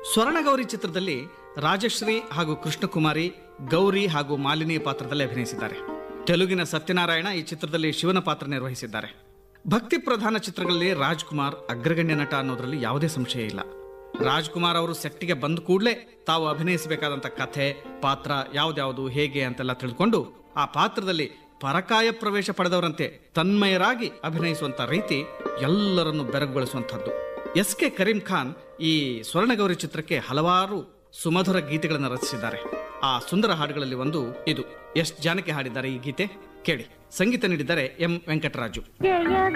ಸ್ವರ್ಣಗೌರಿ ಚಿತ್ರದಲ್ಲಿ ರಾಜಶ್ರೀ ಹಾಗೂ ಕೃಷ್ಣಕುಮಾರಿ ಗೌರಿ ಹಾಗೂ ಮಾಲಿನಿ ಪಾತ್ರದಲ್ಲಿ ಅಭಿನಯಿಸಿದ್ದಾರೆ ತೆಲುಗಿನ ಸತ್ಯನಾರಾಯಣ ಈ ಚಿತ್ರದಲ್ಲಿ ಶಿವನ ಪಾತ್ರ ನಿರ್ವಹಿಸಿದ್ದಾರೆ ಭಕ್ತಿ ಪ್ರಧಾನ ಚಿತ್ರಗಳಲ್ಲಿ ರಾಜ್ಕುಮಾರ್ ಅಗ್ರಗಣ್ಯ ನಟ ಅನ್ನೋದ್ರಲ್ಲಿ ಯಾವುದೇ ಸಂಶಯ ಇಲ್ಲ ರಾಜ್ಕುಮಾರ್ ಅವರು ಸೆಟ್ಟಿಗೆ ಬಂದ ಕೂಡಲೇ ತಾವು ಅಭಿನಯಿಸಬೇಕಾದಂಥ ಕಥೆ ಪಾತ್ರ ಯಾವ್ದ್ಯಾವುದು ಹೇಗೆ ಅಂತೆಲ್ಲ ತಿಳ್ಕೊಂಡು ಆ ಪಾತ್ರದಲ್ಲಿ ಪರಕಾಯ ಪ್ರವೇಶ ಪಡೆದವರಂತೆ ತನ್ಮಯರಾಗಿ ಅಭಿನಯಿಸುವಂಥ ರೀತಿ ಎಲ್ಲರನ್ನು ಬೆರಗುಗೊಳಿಸುವಂಥದ್ದು ಎಸ್ ಕೆ ಕರೀಂ ಖಾನ್ ಈ ಸ್ವರ್ಣಗೌರಿ ಚಿತ್ರಕ್ಕೆ ಹಲವಾರು ಸುಮಧುರ ಗೀತೆಗಳನ್ನು ರಚಿಸಿದ್ದಾರೆ ಆ ಸುಂದರ ಹಾಡುಗಳಲ್ಲಿ ಒಂದು ಇದು ಎಸ್ ಜಾನಕಿ ಹಾಡಿದ್ದಾರೆ ಈ ಗೀತೆ ಕೇಳಿ ಸಂಗೀತ ನೀಡಿದ್ದಾರೆ ಎಂ ವೆಂಕಟರಾಜು ಜಯ